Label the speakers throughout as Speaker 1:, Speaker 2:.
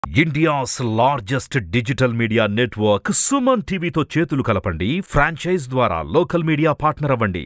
Speaker 1: India's largest digital media network Suman టీవీతో చేతులు కలపండి ఫ్రాంచైజ్ ద్వారా లోకల్ మీడియా పార్ట్నర్ అవ్వండి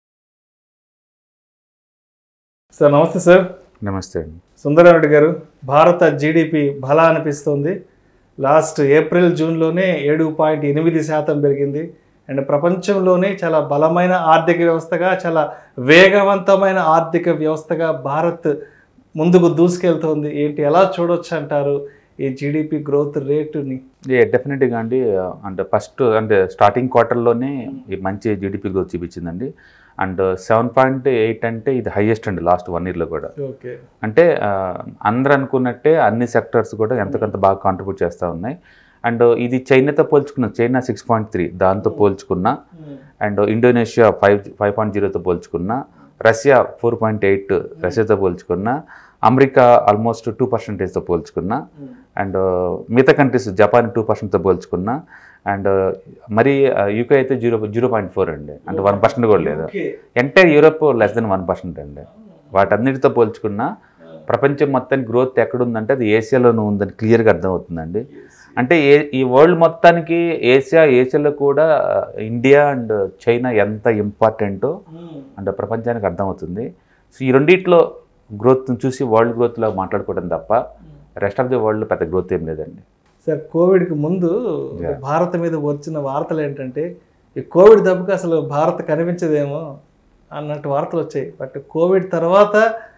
Speaker 2: సార్ నమస్తే సార్
Speaker 3: నమస్తే అండి
Speaker 2: సుందరారెడ్డి గారు భారత జీడిపి బలా అనిపిస్తుంది లాస్ట్ ఏప్రిల్ జూన్లోనే ఏడు పాయింట్ ఎనిమిది శాతం పెరిగింది అండ్ ప్రపంచంలోనే చాలా బలమైన ఆర్థిక వ్యవస్థగా చాలా వేగవంతమైన ఆర్థిక వ్యవస్థగా భారత్ ముందుకు దూసుకెళ్తోంది ఏంటి ఎలా చూడొచ్చు అంటారు ఈ జీడిపి గ్రోత్ రేటుని
Speaker 3: ఏ డెఫినెట్గా అండి అంటే ఫస్ట్ అంటే స్టార్టింగ్ క్వార్టర్లోనే ఈ మంచి జీడిపి గ్రోత్ చూపించిందండి అండ్ సెవెన్ పాయింట్ ఎయిట్ అంటే ఇది హైయెస్ట్ అండి లాస్ట్ వన్ ఇయర్లో కూడా
Speaker 2: ఓకే
Speaker 3: అంటే ఆ, అందరూ అనుకున్నట్టే అన్ని సెక్టర్స్ కూడా ఎంతకంత బాగా కాంట్రిబ్యూట్ చేస్తూ ఉన్నాయి అండ్ ఇది చైనాతో పోల్చుకున్న చైనా సిక్స్ పాయింట్ త్రీ దాంతో పోల్చుకున్న and Indonesia five five point జీరోతో పోల్చుకున్న రష్యా ఫోర్ పాయింట్ ఎయిట్ రష్యాతో పోల్చుకున్న అమెరికా ఆల్మోస్ట్ టూ పర్సెంటేజ్తో పోల్చుకున్న అండ్ మిగతా కంట్రీస్ జపాన్ టూ పర్సెంట్తో పోల్చుకున్న అండ్ మరి యూకే అయితే జీరో జీరో పాయింట్ ఫోర్ అండి అంటే వన్ పర్సెంట్ కూడా లేదు entire Europe less than one percent అండి వాటన్నిటితో పోల్చుకున్న ప్రపంచం మొత్తానికి గ్రోత్ ఎక్కడుందంటే అది ఏషియాలోనూ ఉందని క్లియర్గా అర్థమవుతుందండి అంటే ఏ ఈ వరల్డ్ మొత్తానికి ఏషియా ఏషియాలో కూడా ఇండియా అండ్ చైనా ఎంత ఇంపార్టెంటో అంటే ప్రపంచానికి అర్థమవుతుంది సో ఈ రెండిట్లో గ్రోత్ని చూసి వరల్డ్ గ్రోత్లో మాట్లాడుకోవడం తప్ప రెస్ట్ ఆఫ్ ది వరల్డ్ పెద్ద గ్రోత్ ఏం లేదండి
Speaker 2: సార్ కోవిడ్కి ముందు
Speaker 3: Yeah.
Speaker 2: భారత్ మీద వచ్చిన వార్తలు ఏంటంటే ఈ కోవిడ్ దెబ్బకి అసలు భారత్ కనిపించదేమో అన్నట్టు వార్తలు వచ్చాయి బట్ కోవిడ్ తర్వాత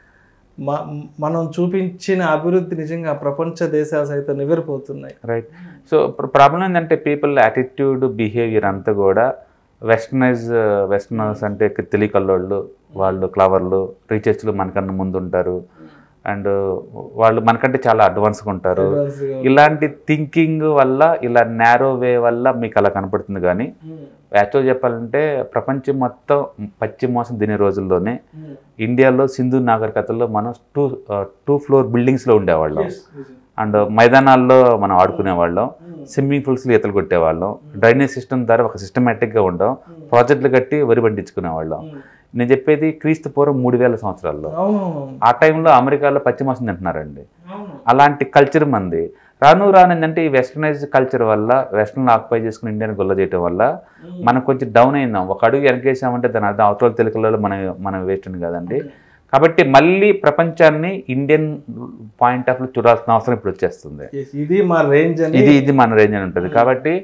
Speaker 2: మ- మనం చూపించిన అభివృద్ధి నిజంగా ప్రపంచ దేశాలు సైతం నివ్వెరపోతున్నాయి
Speaker 3: రైట్ సో ప్రాబ్లం ఏంటంటే పీపుల్ యాటిట్యూడ్ బిహేవియర్ అంతా కూడా వెస్టర్నైజ్ వెస్టర్నర్స్ అంటే తెలియకల్లోళ్ళు వాళ్ళు క్లవర్లు రీసెర్చ్లు మనకన్నా ముందు ఉంటారు అండ్ వాళ్ళు మనకంటే చాలా అడ్వాన్స్గా ఉంటారు
Speaker 2: Advance గా
Speaker 3: ఇలాంటి థింకింగ్ వల్ల ఇలా నేరో వే వల్ల మీకు అలా కనపడుతుంది కానీ యాక్చువల్ చెప్పాలంటే ప్రపంచం మొత్తం పచ్చి మోసం తినే రోజుల్లోనే ఇండియాలో సింధు నాగరికతలో మనం టూ టూ ఫ్లోర్ బిల్డింగ్స్లో ఉండేవాళ్ళం అండ్ మైదానాల్లో మనం ఆడుకునేవాళ్ళం స్విమ్మింగ్ పూల్స్లో ఈతలు కొట్టేవాళ్ళం డ్రైనేజ్ సిస్టమ్ ద్వారా ఒక సిస్టమేటిక్గా ఉండం ప్రాజెక్టులు కట్టి వరి పండించుకునేవాళ్ళం నేను చెప్పేది క్రీస్తు పూర్వం మూడు వేల సంవత్సరాల్లో
Speaker 2: అవును
Speaker 3: ఆ టైంలో అమెరికాలో పచ్చి మాసం తింటున్నారండి
Speaker 2: అవును
Speaker 3: అలాంటి కల్చర్ మంది రాను రాను ఏంటంటే ఈ వెస్టర్నైజ్ కల్చర్ వల్ల వెస్టర్న్ ఆక్యుపై చేసుకుని ఇండియన్ గొల్ల చేయడం వల్ల మనం కొంచెం డౌన్ అయిందాం ఒక అడుగు వెనకేసామంటే దాని అర్థం అవతల తెలుగులలో మనం మనం వేస్ట్ అని కదండి కాబట్టి మళ్ళీ ప్రపంచాన్ని ఇండియన్ పాయింట్ ఆఫ్ చూడాల్సిన అవసరం ఇప్పుడు వచ్చేస్తుంది
Speaker 2: Yes, ఇది మా రేంజ్ అని
Speaker 3: ఇది ఇది మన రేంజ్ అని ఉంటుంది కాబట్టి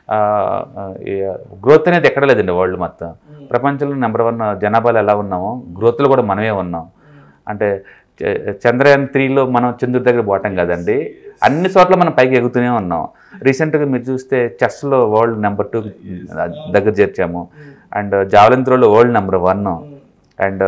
Speaker 3: గ్రోత్ అనేది ఎక్కడ లేదండి వరల్డ్ మొత్తం ప్రపంచంలో నెంబర్ వన్ జనాభాలో ఎలా ఉన్నామో గ్రోత్లో కూడా మనమే ఉన్నాం అంటే చ- చంద్రయాన్ త్రీలో మనం చంద్రుడి దగ్గర పోవటం కదండి అన్ని చోట్ల మనం పైకి ఎగుతూనే ఉన్నాం రీసెంట్గా మీరు చూస్తే చెస్లో వరల్డ్ నెంబర్ టూ దగ్గర చేర్చాము అండ్ జావలిన్ త్రోలో వరల్డ్ నెంబర్ వన్ అండ్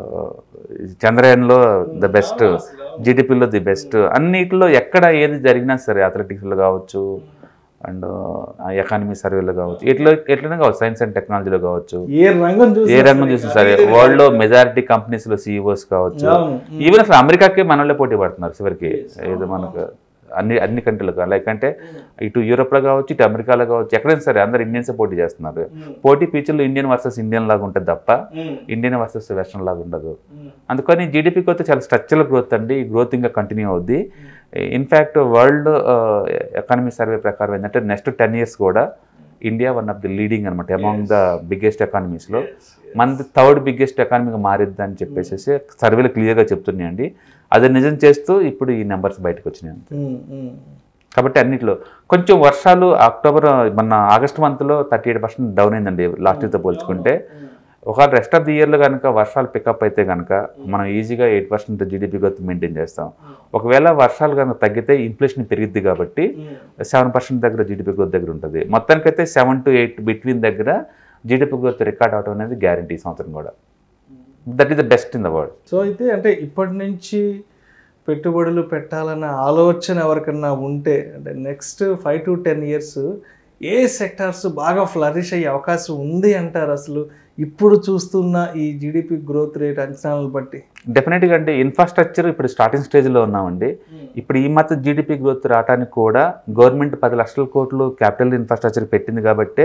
Speaker 3: చంద్రయాన్లో ద బెస్ట్ జీడిపిలో ది బెస్ట్ అన్నిటిలో ఎక్కడ ఏది జరిగినా సరే అథ్లెటిక్స్లో కావచ్చు అండ్ ఎకానమీ సర్వేలో కావచ్చు ఎట్లా ఎట్లనే కావచ్చు సైన్స్ అండ్ టెక్నాలజీలో కావచ్చు
Speaker 2: ఏ రంగం చూసి
Speaker 3: ఏ రంగం చూసినా సరే వరల్డ్ లో మెజారిటీ కంపెనీస్ లో సీఈఓస్ కావచ్చు
Speaker 2: అవును.
Speaker 3: ఈవెన్ అసలు అమెరికాకే మనోళ్ళే పోటీ పడుతున్నారు చివరికి ఏదో మనకు అన్ని అన్ని కంట్రీలకు లైక్ అంటే ఇటు యూరోప్లో కావచ్చు ఇటు అమెరికాలో కావచ్చు ఎక్కడైనా సరే అందరు ఇండియన్సే పోటీ చేస్తున్నారు పోటీ ఫ్యూచర్లో ఇండియన్ వర్సెస్ ఇండియన్ లాగా ఉంటుంది తప్ప ఇండియన్ వర్సెస్ వెస్ట్రన్ లాగా ఉండదు అందుకని జీడిపి గ్రోత్ చాలా స్ట్రక్చరల్ గ్రోత్ అండి ఈ గ్రోత్ ఇంకా కంటిన్యూ అవుద్ది ఇన్ఫ్యాక్ట్ వరల్డ్ ఎకానమీ సర్వే ప్రకారం ఏంటంటే నెక్స్ట్ టెన్ ఇయర్స్ కూడా India one of the leading అనమాట అమాంగ్ ద బిగ్గెస్ట్ ఎకానమీస్లో మనది థర్డ్ బిగ్గెస్ట్ ఎకానమీగా మారిద్ది అని చెప్పేసి సర్వేలు క్లియర్గా చెప్తున్నాయండి అది నిజం చేస్తూ ఇప్పుడు ఈ నెంబర్స్ బయటకు వచ్చినాయి అంతే
Speaker 2: ఉమ్, ఉమ్.
Speaker 3: కాబట్టి అన్నిట్లో కొంచెం వర్షాలు అక్టోబర్ మన ఆగస్ట్ మంత్లో థర్టీ ఎయిట్ పర్సెంట్ డౌన్ అయిందండి లాస్ట్ ఇయర్తో పోల్చుకుంటే ఒకవేళ రెస్ట్ ఆఫ్ ది ఇయర్లో కనుక వర్షాలు పికప్ అయితే కనుక మనం ఈజీగా eight percent GDP growth maintain చేస్తాం ఒకవేళ వర్షాలు కనుక తగ్గితే ఇన్ఫ్లేషన్ పెరిగిద్ది కాబట్టి సెవెన్ పర్సెంట్ దగ్గర జీడిపి గ్రోత్ దగ్గర ఉంటుంది మొత్తానికైతే సెవెన్ టు ఎయిట్ బిట్వీన్ దగ్గర జీడిపి గ్రోత్ రికార్డ్ అవడం అనేది గ్యారంటీ ఈ సంవత్సరం కూడా that is the best in the world
Speaker 2: so అయితే అంటే ఇప్పటి నుంచి పెట్టుబడులు పెట్టాలన్న ఆలోచన ఎవరికన్నా ఉంటే అంటే next five to ten years ఏ సెక్టార్స్ బాగా ఫ్లరిష్ అయ్యే అవకాశం ఉంది అంటారు అసలు ఇప్పుడు చూస్తున్న ఈ జీడిపి గ్రోత్ రేట్ అంచనాలను బట్టి
Speaker 3: డెఫినెట్గా అంటే ఇన్ఫ్రాస్ట్రక్చర్ ఇప్పుడు స్టార్టింగ్ స్టేజ్లో ఉన్నామండి ఇప్పుడు ఈ మధ్య జీడిపి గ్రోత్ రావడానికి కూడా గవర్నమెంట్ పది లక్షల కోట్లు క్యాపిటల్ ఇన్ఫ్రాస్ట్రక్చర్ పెట్టింది కాబట్టే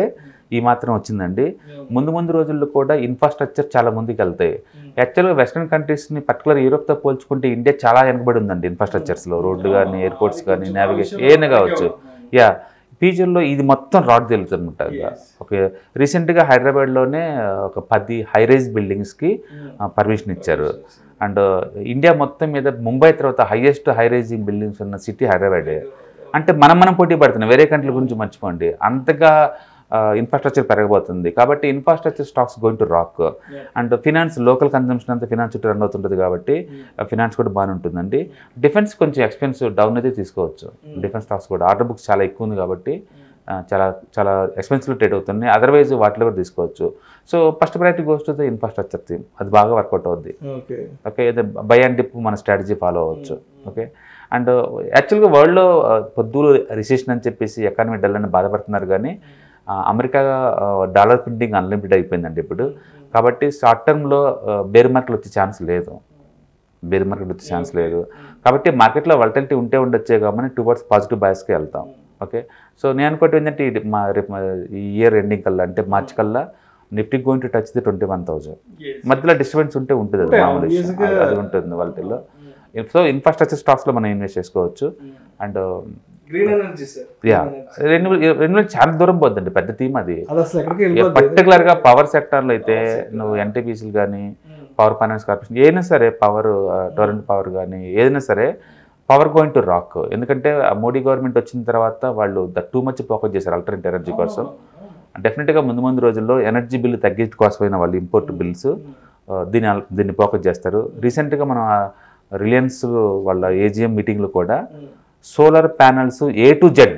Speaker 3: ఈ మాత్రం వచ్చిందండి ముందు ముందు రోజుల్లో కూడా ఇన్ఫ్రాస్ట్రక్చర్ చాలా ముందుకు వెళ్తాయి యాక్చువల్గా వెస్ట్రన్ కంట్రీస్ని పర్టికులర్ యూరోప్తో పోల్చుకుంటే ఇండియా చాలా వెనకబడి ఉందండి ఇన్ఫ్రాస్ట్రక్చర్స్లో రోడ్లు కానీ ఎయిర్పోర్ట్స్ కానీ నావిగేషన్ ఏమైనా కావచ్చు యా ఫ్యూచర్లో ఇది మొత్తం రాడ్ తెలుస్తుంది అనమాట ఓకే రీసెంట్గా హైదరాబాద్లోనే ఒక పది హైరైజ్ బిల్డింగ్స్కి పర్మిషన్ ఇచ్చారు అండ్ ఇండియా మొత్తం మీద ముంబై తర్వాత హైయెస్ట్ హైరైజింగ్ బిల్డింగ్స్ ఉన్న సిటీ హైదరాబాదే అంటే మనం మనం పోటీ పడుతున్నాం వేరే కంట్రీల గురించి మర్చిపోండి అంతగా ఇన్ఫ్రాస్ట్రక్చర్ పెరగబోతుంది కాబట్టి infrastructure stocks going to rock and finance local consumption అంతా ఫినాన్స్ చుట్టూ రన్ అవుతుంటుంది కాబట్టి ఫినాన్స్ కూడా బాగానే ఉంటుందండి డిఫెన్స్ కొంచెం ఎక్స్పెన్స్ డౌన్ అయితే తీసుకోవచ్చు డిఫెన్స్ స్టాక్స్ కూడా ఆర్డర్ బుక్స్ చాలా ఎక్కువ ఉంది కాబట్టి ఆ, చాలా చాలా ఎక్స్పెన్సివ్ ట్రేడ్ అవుతున్నాయి అదర్వైజ్ వాటిలో కూడా తీసుకోవచ్చు so first priority goes to the infrastructure theme అది బాగా వర్కౌట్ అవుద్ది
Speaker 2: ఓకే
Speaker 3: ఓకే ఇది బై అండ్ డిప్ మన స్ట్రాటజీ ఫాలో అవ్వచ్చు ఓకే అండ్ యాక్చువల్గా వరల్డ్లో పొద్దులు రిసెషన్ అని చెప్పేసి ఎకానమీ డల్ అని బాధపడుతున్నారు కానీ ఆ, అమెరికా డాలర్ ప్రింటింగ్ అన్లిమిటెడ్ అయిపోయిందండి ఇప్పుడు కాబట్టి షార్ట్ టర్మ్లో బేర్ మార్కెట్ వచ్చే ఛాన్స్ లేదు బేర్ మార్కెట్ వచ్చే ఛాన్స్ లేదు కాబట్టి మార్కెట్లో వల్టలిటీ ఉంటే ఉండొచ్చే కాబట్టి టువర్డ్స్ పాజిటివ్ బయాస్కి వెళ్తాం ఓకే సో నేను అనుకోవటం ఏంటంటే ఇది మా రేపు మా ఈ ఇయర్ ఎండింగ్ కల్లా అంటే మార్చ్ కల్లా Nifty going to touch the twenty one thousand మధ్యలో డిస్టర్బెన్స్ ఉంటే ఉంటుంది అది
Speaker 2: ఉంటాయి,
Speaker 3: మామూలు విషయం.
Speaker 2: obviously.
Speaker 3: అది- అది ఉంటుంది వాటిల్లో సో ఇన్ఫ్రాస్ట్రక్చర్ స్టాక్స్లో మనం ఇన్వెస్ట్ చేసుకోవచ్చు and
Speaker 2: green energy sir
Speaker 3: yeah రెండు రెండు చాలా దూరం పోద్దండి పెద్ద థీమ్ అది
Speaker 2: అది అసలు ఎక్కడికి వెళ్ళిపోద్ది
Speaker 3: పర్టికులర్ గా పవర్ సెక్టార్లో అయితే నువ్వు ఎన్టీపీసీలు కానీ పవర్ ఫైనాన్స్ కార్పొరేషన్ ఏదైనా సరే పవర్ టొరెంట్ పవర్ కానీ ఏదైనా సరే పవర్ గోయింగ్ టు రాక్ ఎందుకంటే ఆ మోడీ గవర్నమెంట్ వచ్చిన తర్వాత వాళ్ళు ద టూ మచ్ ఫోకస్ చేశారు అల్టర్నేట్ ఎనర్జీ కోసం డెఫినెట్గా ముందు ముందు రోజుల్లో ఎనర్జీ బిల్లు తగ్గించడం కోసమైన వాళ్ళు ఇంపోర్ట్ బిల్స్ దీని అల్- దీన్ని ఫోకస్ చేస్తారు రీసెంట్గా మనం రిలయన్స్ వాళ్ళ ఏజిఎం మీటింగ్లో కూడా solar panels A to Z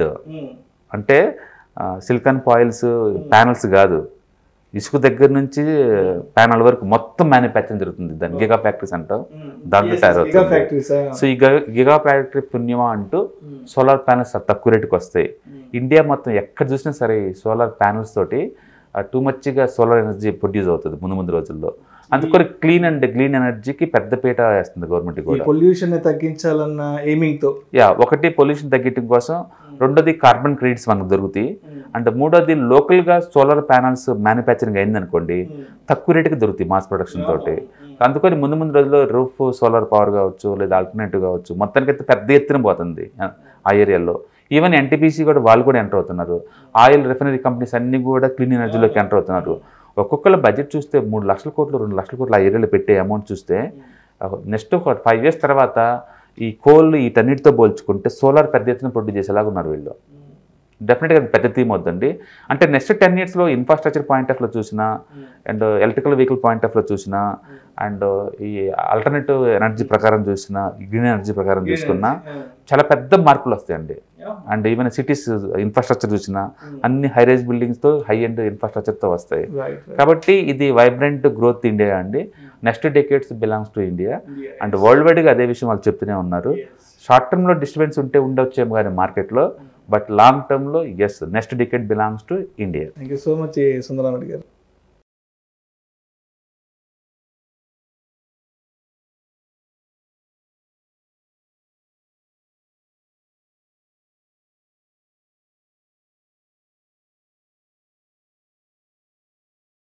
Speaker 3: అంటే సిలికాన్ కాయిల్స్ ప్యానల్స్ కాదు ఇసుక దగ్గర నుంచి ప్యానల్ వరకు మొత్తం మ్యానుఫ్యాక్చరింగ్ జరుగుతుంది దాన్ని గిగా ఫ్యాక్టరీస్ అంటాం దాంట్లో తయారు
Speaker 2: గిగా
Speaker 3: అవుతుంది
Speaker 2: ఫ్యాక్టరీస్
Speaker 3: సో ఈ గ- గిగా ఫ్యాక్టరీ పుణ్యమా అంటూ సోలార్ ప్యానల్స్ తక్కువ రేటుకి వస్తాయి ఇండియా మొత్తం ఎక్కడ చూసినా సరే ఈ సోలార్ ప్యానల్స్ తోటి టూ మచ్గా సోలార్ ఎనర్జీ ప్రొడ్యూస్ అవుతుంది ముందు ముందు రోజుల్లో అందుకని క్లీన్ అండ్ గ్లీన్ ఎనర్జీకి పెద్ద పీట వేస్తుంది గవర్నమెంట్
Speaker 2: ఈ
Speaker 3: కూడా
Speaker 2: పొల్యూషన్ ని తగ్గించాలన్న ఎయిమింగ్ తో
Speaker 3: యా ఒకటి పొల్యూషన్ తగ్గించడం కోసం రెండోది కార్బన్ క్రెడిట్స్ మనకు దొరుకుతాయి అండ్ మూడోది లోకల్గా సోలార్ ప్యానల్స్ మ్యానుఫ్యాక్చరింగ్ అయిందనుకోండి తక్కువ రేటుకి దొరుకుతాయి మాస్ ప్రొడక్షన్ తోటి అందుకని ముందు ముందు రోజుల్లో రూఫ్ సోలార్ పవర్ కావచ్చు లేదా ఆల్టర్నేటివ్ కావచ్చు మొత్తానికైతే పెద్ద ఎత్తున పోతుంది ఆ- ఆ ఏరియాలో ఈవెన్ ఎన్టీపీసీ కూడా వాళ్ళు కూడా ఎంటర్ అవుతున్నారు ఆయిల్ రిఫైనరీ కంపెనీస్ అన్ని కూడా క్లీన్ ఎనర్జీలోకి ఎంటర్ అవుతున్నారు ఒక్కొక్కళ్ళ బడ్జెట్ చూస్తే మూడు లక్షల కోట్లు రెండు లక్షల కోట్లు ఆ ఏరియాలో పెట్టే అమౌంట్ చూస్తే నెక్స్ట్ ఒక ఫైవ్ ఇయర్స్ తర్వాత ఈ కోల్ వీటన్నిటితో పోల్చుకుంటే సోలార్ పెద్ద ఎత్తున ప్రొడ్యూస్ చేసేలాగా ఉన్నారు వీళ్ళు డెఫినెట్గా అది పెద్ద థీమ్ అవుతుంది అంటే నెక్స్ట్ టెన్ ఇయర్స్లో ఇన్ఫ్రాస్ట్రక్చర్ పాయింట్ ఆఫ్లో చూసినా అండ్ ఎలక్ట్రికల్ వెహికల్ పాయింట్ ఆఫ్లో చూసినా అండ్ ఈ ఆల్టర్నేటివ్ ఎనర్జీ ప్రకారం చూసినా గ్రీన్ ఎనర్జీ ప్రకారం చూసుకున్నా చాలా పెద్ద మార్పులు వస్తాయండి అండ్ ఈవెన్ సిటీస్ ఇన్ఫ్రాస్ట్రక్చర్ చూసినా అన్ని హై రైజ్ బిల్డింగ్స్తో హై ఎండ్ ఇన్ఫ్రాస్ట్రక్చర్తో వస్తాయి
Speaker 2: రైట్
Speaker 3: కాబట్టి ఇది వైబ్రెంట్ గ్రోత్ ఇండియా అండి next decades belongs to India and world వైడ్గా అదే విషయం వాళ్ళు చెప్తూనే ఉన్నారు షార్ట్ టర్మ్లో డిస్టర్బెన్స్ ఉంటే ఉండొచ్చేమో కానీ మార్కెట్లో బట్ లాంగ్ టర్మ్లో as next decade belongs to India
Speaker 2: thank you so much Sundaram Reddy గారు